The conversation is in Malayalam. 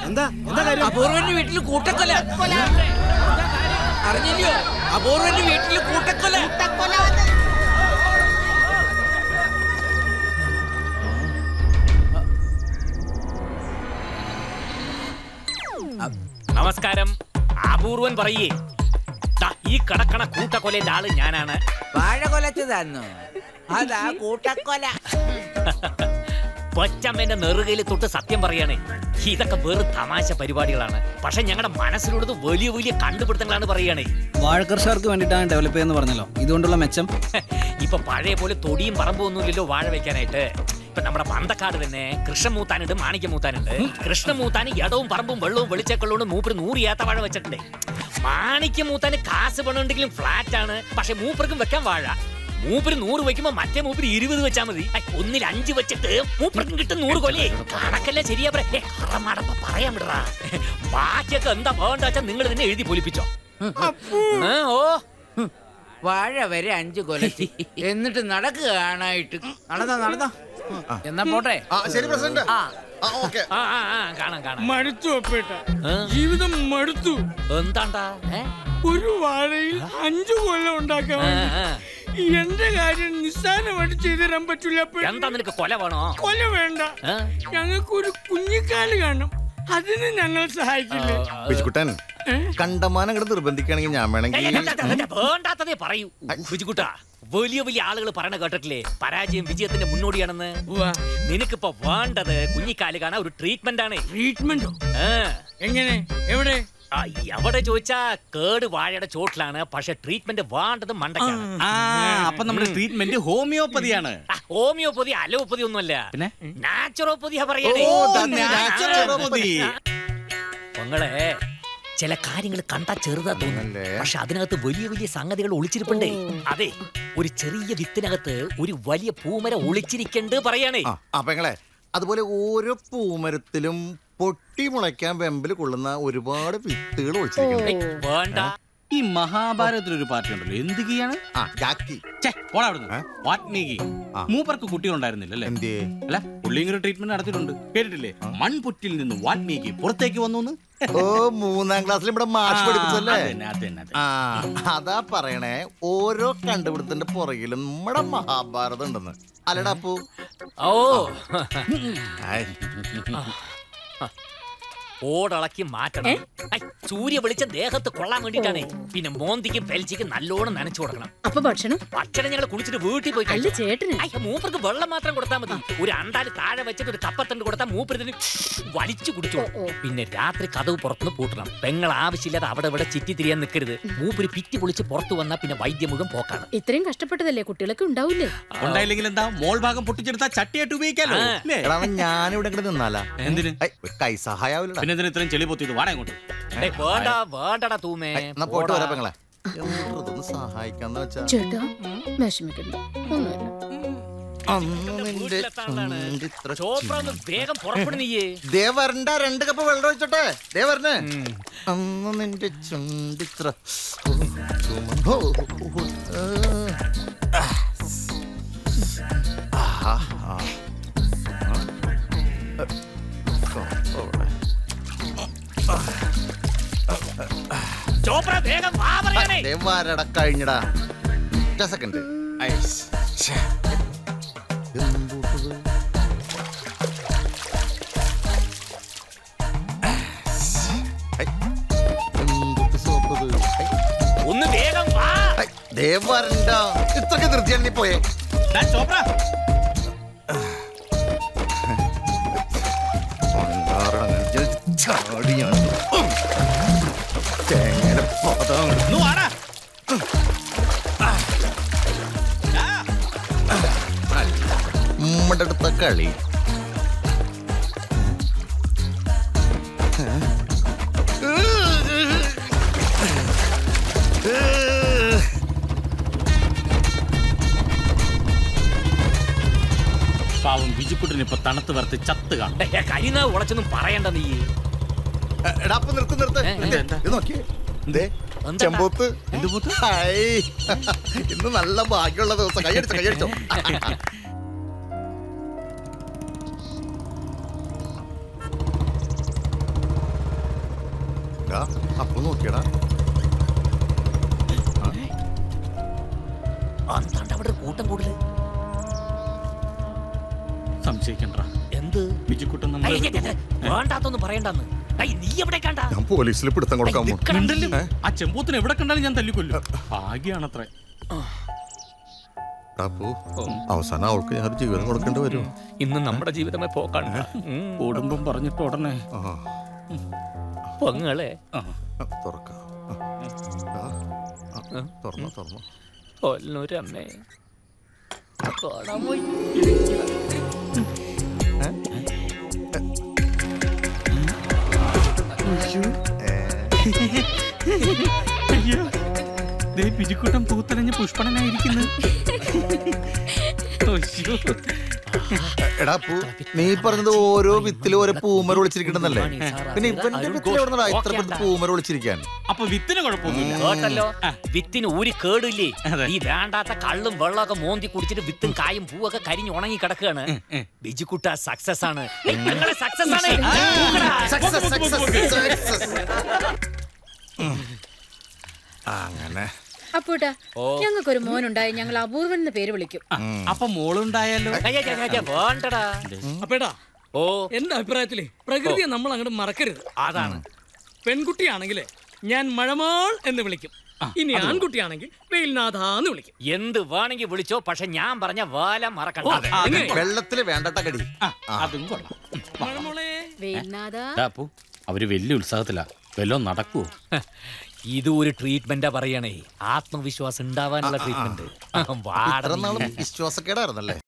എന്താ എന്താ കാര്യം അപൂർവന്റെ വീട്ടിൽ കൂട്ടക്കൊല അറിഞ്ഞില്ലയോ അപൂർവന്റെ വീട്ടിൽ കൂട്ടക്കൊല നമസ്കാരം അപൂർവൻ പറയേ ദാ, ഈ കിടക്കണ കൂട്ടക്കൊലയുടെ ആള് ഞാനാണ് വാഴ കൊലച്ചു തന്നു അതാ കൂട്ടക്കൊല കൊച്ചമ്മേന്റെ നെറുകയിൽ തൊട്ട് സത്യം പറയണേ ഇതൊക്കെ വെറും തമാശ പരിപാടികളാണ് പക്ഷെ ഞങ്ങളുടെ മനസ്സിലുള്ളത് വലിയ വലിയ കണ്ടുപിടുത്തങ്ങളാണ് പറയണേ വാഴക്കർഷകർക്ക് വേണ്ടിയിട്ടാണ് ഡെവലപ്പ് ചെയ്യുന്നത് പറഞ്ഞല്ലോ ഇതുകൊണ്ടുള്ള മെച്ചം ഇപ്പൊ പഴയ പോലെ തൊടിയും പറമ്പും ഒന്നുമില്ലല്ലോ വാഴ വെക്കാനായിട്ട് ഇപ്പൊ നമ്മുടെ പന്തക്കാട് തന്നെ കൃഷ്ണമൂത്താനുണ്ട് മാണിക്യമൂത്താനുണ്ട് കൃഷ്ണമൂത്താന് ഇടവും പറമ്പും വെള്ളവും വെളിച്ചക്കൊള്ളുകൊണ്ട് മൂപ്പര് നൂറ് ഏത്ത വാഴ വെച്ചിട്ടുണ്ട് മാണിക്യമൂത്താന് കാശ് പണമുണ്ടെങ്കിലും ഫ്ലാറ്റ് ആണ് പക്ഷെ മൂപ്പർക്കും വെക്കാൻ വാഴ മൂപ്പര് നൂറ് വെക്കുമ്പോ മറ്റേ മൂപ്പര് ഇരുപത് വെച്ചാൽ മതി ഐ, ഒന്നിൽ അഞ്ച് വെച്ചിട്ട് മൂപ്പർക്കും കിട്ടും നൂറ് കൊല്ലേ കണക്കല്ല ശരിയാ പറ ഏ, അറമാടപ്പ പറയാൻ വിടറാ ബാക്കിയൊക്കെ എന്താ വേണ്ട വെച്ചാൽ നിങ്ങൾ തന്നെ എഴുതി പൊലിപ്പിച്ചോ ഏ, ഓ വാഴ വരെ അഞ്ചു കൊലത്തി എന്നിട്ട് നടക്കുക കാണായിട്ട് നടന്നോ നടന്നോ എന്നാ പോട്ടെ ആ ശരി പ്രസിഡന്റ് ആ ആ ഓക്കെ ആ ആ ആ കാണാം കാണാം മടുത്തു അപ്പേട്ട ഏ? ജീവിതം മടുത്തു എന്താണ്ടാ ഏ? ഒരു വാഴയിൽ അഞ്ചു കൊല്ലം ഉണ്ടാക്കാൻ ആ, വേണ്ടി. ആ. എന്റെ കാര്യം നിസ്സാരമായിട്ട് ചെയ്തു തരാൻ പറ്റൂല അപ്പേട്ടാ. എന്താ നിനക്ക് കൊല വേണോ കൊല വേണ്ട ഏ? ഞങ്ങൾക്ക് ഒരു കുഞ്ഞിക്കാല് കാണും അതിന് ഞങ്ങൾ സഹായിക്കില്ലേ ബിജുക്കുട്ടൻ ഏ? കണ്ടമാനം അങ്ങോട്ട് നിർബന്ധിക്കുകയാണെങ്കിൽ ഞാൻ ഏയ്, വേണമെങ്കിൽ ഏയ്, ഏയ്, ഏയ്, വേണ്ടാത്തതേ പറയൂ ബിജുക്കുട്ടാ വലിയ വലിയ ആളുകൾ പറയണ കേട്ടിട്ടില്ലേ പരാജയം വിജയത്തിന്റെ മുന്നോടിയാണെന്ന് ഉവ്വ. നിനക്കിപ്പോ വേണ്ടത് കുഞ്ഞിക്കാല് കാണാൻ ഒരു ട്രീറ്റ്മെന്റ് ആണ് ട്രീറ്റ്മെന്റോ ആ. എങ്ങനെ എവിടെ ആ, എവിടെ ചോദിച്ചാ കേട് വാഴയുടെ ചോട്ടിലാണ് പക്ഷെ ട്രീറ്റ്മെന്റ് വേണ്ടത് മണ്ടയ്ക്കാണ് ആ അപ്പൊ നമ്മുടെ ട്രീറ്റ്മെന്റ് ഹോമിയോപ്പതിയാണ് ആ, ഹോമിയോപ്പതി അലോപ്പതി ഒന്നുമല്ല പിന്നെ? നാച്ചുറോപ്പതിയാ പറയണേ ഓ, ഓ, that's നാച്ചുറോപ്പതി. നിങ്ങളെ ചില കാര്യങ്ങൾ കണ്ടാ ചെറുതാ തോന്നും ആണല്ലേ? പക്ഷെ അതിനകത്ത് വലിയ വലിയ സംഗതികൾ ഒളിച്ചിരിപ്പുണ്ടേ അതെ ഒരു ചെറിയ വിത്തിനകത്ത് ഒരു വലിയ പൂമര ഒളിച്ചിരിക്കണ്ട് പറയാണേ ആ അപ്പൊ നിങ്ങളെ അതുപോലെ ഓരോ പൂമരത്തിലും പൊട്ടി മുളയ്ക്കാൻ വെമ്പിൽ കൊള്ളുന്ന ഒരുപാട് വിത്തുകൾ ഒളിച്ചിരിക്കുന്നുണ്ട് ഏയ്, വേണ്ട ഈ മഹാഭാരതത്തിൽ ഒരു പാർട്ടി ഉണ്ടല്ലോ എന്ത് കീയാണ് ആ ജാക്കി ഛേ, പോടാ അവിടുന്ന്. ഏ? വാത്മീകി ആ. മൂപ്പർക്ക് കുട്ടികളുണ്ടായിരുന്നില്ലല്ലേ എന്തേ അല്ല പുള്ളിങ്ങനെ ട്രീറ്റ്മെന്റ് നടത്തിയിട്ടുണ്ട് കേട്ടിട്ടില്ലേ മൺപുറ്റിൽ നിന്ന് വാത്മീകി പുറത്തേക്ക് വന്നു ഓ മൂന്നാം ക്ലാസ്സിൽ ഇവിടെ മാഷ് പഠിപ്പിച്ചല്ലേ അതന്നെ അതന്നെ അതെ ആ അതാ പറയണേ ഓരോ കണ്ടുപിടുത്തിന്റെ പുറകിലും നമ്മുടെ മഹാഭാരതം ഉണ്ടെന്ന് അല്ലടാ അപ്പു ഓ ഹായ്. ഓടളക്കി മാറ്റണം ഐ, സൂര്യ വെളിച്ചം ദേഹത്ത് കൊള്ളാൻ വേണ്ടിട്ടാണ് പിന്നെ മോന്തിക്കും പെൽച്ചിക്കും നല്ലോണം നനച്ചു കൊടുക്കണം അപ്പൊ ഭക്ഷണം ഭക്ഷണം ഞങ്ങൾ കുളിച്ചിട്ട് വീട്ടിൽ പോയി അല്ല കഴിക്കാം. ചേട്ടന് ഐ, മൂപ്പർക്ക് വെള്ളം മാത്രം കൊടുത്താൽ മതി ഒരു അണ്ടാല് താഴെ വെച്ചിട്ട് ഒരു കപ്പത്തണ്ട് കൊടുത്താൽ മൂപ്പരത്തിന് വലിച്ചു കുടിച്ചു ഓ, ഓ. പിന്നെ രാത്രി കഥവ് പുറത്തുനിന്ന് പൂട്ടണം പെങ്ങൾ ആവശ്യമില്ലാതെ അവിടെ ഇവിടെ ചിറ്റി തിരിയാൻ നിൽക്കരുത് മൂപ്പര് പിറ്റി പൊളിച്ച് പുറത്തു വന്നാൽ പിന്നെ വൈദ്യം മുഴുവൻ പോക്കാണ് ഇത്രയും കഷ്ടപ്പെട്ടതല്ലേ കുട്ടികളൊക്കെ ഉണ്ടാവൂലേ ഉണ്ടായില്ലെങ്കിൽ എന്താ മോൾ ഭാഗം പൊട്ടിച്ചെടുത്താ ചട്ടിയായിട്ട് ഉപയോഗിക്കാലോ ആ. അല്ലേ? എടാ അവൻ ഞാനിവിടെ ഇങ്ങോട്ട് നിന്നാലാ എന്തിന് ഐ, ഒരു കൈ സഹായാവില്ലടാ പിന്നെ എന്തിനാ ഇത്രയും ചെളി പൊത്തിയത് വാടക കൊണ്ട് ഏയ്, വേണ്ട വേണ്ടടാ തൂമേ ഐ, എന്നാ പോയിട്ട് പോടാ. വരാ പെങ്ങളെ ഇതൊന്ന് സഹായിക്കാന്ന് വെച്ചാ ചേട്ടാ വിഷമിക്കണ്ട ഒന്നുമില്ല അന്ന് നിന്റെ വീട്ടിലെത്താനുള്ളതാണ്. ചുണ്ട് ഇത്ര ചോപ്ര ഒന്ന് വേഗം പുറപ്പെടു നീയേ ദേ വരണ്ട രണ്ട് കപ്പ് വെള്ളം ഒഴിച്ചോട്ടെ ദേ വരണേ അന്ന് നിന്റെ ചുണ്ടിത്ര ഓ, ചുമ- ഓ, ഓ, ഓ, ആ. ആഹാ, ആ. ആ. ഓ, ഓ, ചോപ്ര വേഗം വാ പറയണേ ദേ വരട കഴിഞ്ഞടാ ഒറ്റ സെക്കൻഡ് ഐസ് ഛെ. എന്തൂട്ടത്? ഐ, എന്തുട്ട് സോപ്പത്? ഐ, ഒന്ന് വേഗം വാ ഐ, ദേ വരണ്ട ഇത്രക്ക് ധൃതിയാണ് നീ പോയേ ഡാ, ചോപ്ര പണ്ടാറടങ്ങ് ചാടിയാണ് ഉം. തേങ്ങയുടെ പദം അങ്ങട് ഒന്ന് വാടാ നമ്മുടെ അടുത്ത കളി പാവം ബിജുക്കുട്ടിന് ഇപ്പൊ തണുത്ത് വറുത്ത് ചത്ത് കാണും കരിന ഉളച്ചൊന്നും പറയണ്ട നീ എടാ അപ്പൊ നിർത്ത് നിർത്ത് ഏ, നിർത്ത്. എന്താ? ഇത് നോക്കിയേ ദേ, എന്താ? ചെമ്പോത്ത് എന്ത് പൂത്ത്? ഹായ് ഇന്ന് നല്ല ഭാഗ്യമുള്ള ദിവസം കൈയടിച്ചോ കൈയടിച്ചോ തുറക്ക അപ്പൊ നോക്കിയടാ അന്താണ്ട് അവിടെ ഒരു കൂട്ടം കൂടുതൽ സംശയിക്കണ്ട എന്ത് ബിജുക്കുട്ടൻ ഐ, നമ്മൾ ഐ, ഐ, ഐ, വേണ്ടാത്തൊന്നും പറയണ്ടെന്ന് ഐ, നീ എവിടെ കണ്ട ഞാൻ പോലീസിൽ പിടുത്തം കൊടുക്കാൻ പോകും ഉണ്ടല്ലോ ആ ചെമ്പൂത്തിന് എവിടെ കണ്ടാലും ഞാൻ തല്ലിക്കൊല്ലും ഭാഗ്യാണത്രേ അപ്പു അവസാനം അവൾക്ക് ഞാൻ ഒരു ജീവനം കൊടുക്കേണ്ടി വരും ഇന്ന് നമ്മുടെ ജീവിതമേ പോക്കാണ് ഉം, കുടുംബം പറഞ്ഞിട്ട് ഉടനെ ആ പൊങ്ങളെ ആ, ആ, തുറക്ക ആ, ആ, തുറന്നോ തുറന്നോ കൊല്ലൂരമ്മേ കാണാൻ പോയി അയ്യോ. ദേ ബിജുക്കുട്ടൻ പൂത്തലഞ്ഞ് പുഷ്പണനായിരിക്കുന്നു അയ്യോ. എടാ പൂ നീ പറഞ്ഞത് ഓരോ വിത്തിലും ഓരോ പൂമര ഒളിച്ചിരിക്കണമെന്നല്ലേ പിന്നെ ഇവന്റെ വിത്തിൽ എവിടെ ഇത്ര പെടുത്ത് പൂമര ഒളിച്ചിരിക്കാൻ അപ്പൊ വിത്തിന് കുഴപ്പമൊന്നുമില്ല കേട്ടല്ലോ വിത്തിന് ഒരു കേടില്ലേ അതെ. ഈ വേണ്ടാത്ത കള്ളും വെള്ളമൊക്കെ മോന്തി കുടിച്ചിട്ട് വിത്തും കായും പൂവൊക്കെ കരിഞ്ഞ് ഉണങ്ങി കിടക്കുകയാണ് ബിജുക്കുട്ട സക്സസ് ആണ് സക്സസ് ആണ് പൂക്കടാ. Success, success, success. അങ്ങനെ അപ്പോട്ടാ ഓ. ഞങ്ങൾക്കൊരു മോനുണ്ടായി ഞങ്ങൾ അപൂർവൻ എന്ന് പേര് വിളിക്കും ആ, അപ്പൊ മോളുണ്ടായാലോ അയ്യ, അയ്യ, അയ്യ, വേണ്ടടാ അപ്പേടാ ഓ എന്റെ അഭിപ്രായത്തില് പ്രകൃതിയെ നമ്മൾ അങ്ങോട്ട് മറക്കരുത് അതാണ് പെൺകുട്ടിയാണെങ്കിൽ ഞാൻ മഴമാൾ എന്ന് വിളിക്കും ഇനി ആൺകുട്ടിയാണെങ്കിൽ വെയിൽനാഥ എന്ന് വിളിക്കും എന്ത് വേണമെങ്കിൽ വിളിച്ചോ പക്ഷെ ഞാൻ പറഞ്ഞ വാല മറക്കണ്ട എങ്ങനെ? വെള്ളത്തില് വേണ്ടട്ട കടി ആ, അതും കൊള്ളാം മഴമോളെ വേൽനാഥ ദാ അപ്പു അവര് വലിയ ഉത്സാഹത്തിലാ വല്ലോ നടക്കുവോ ഇത് ഒരു ട്രീറ്റ്മെന്റാ പറയണേ ആത്മവിശ്വാസം ഉണ്ടാവാനുള്ള ട്രീറ്റ്മെന്റ് ഇത്ര നാളും വിശ്വാസക്കേടായിരുന്നല്ലേ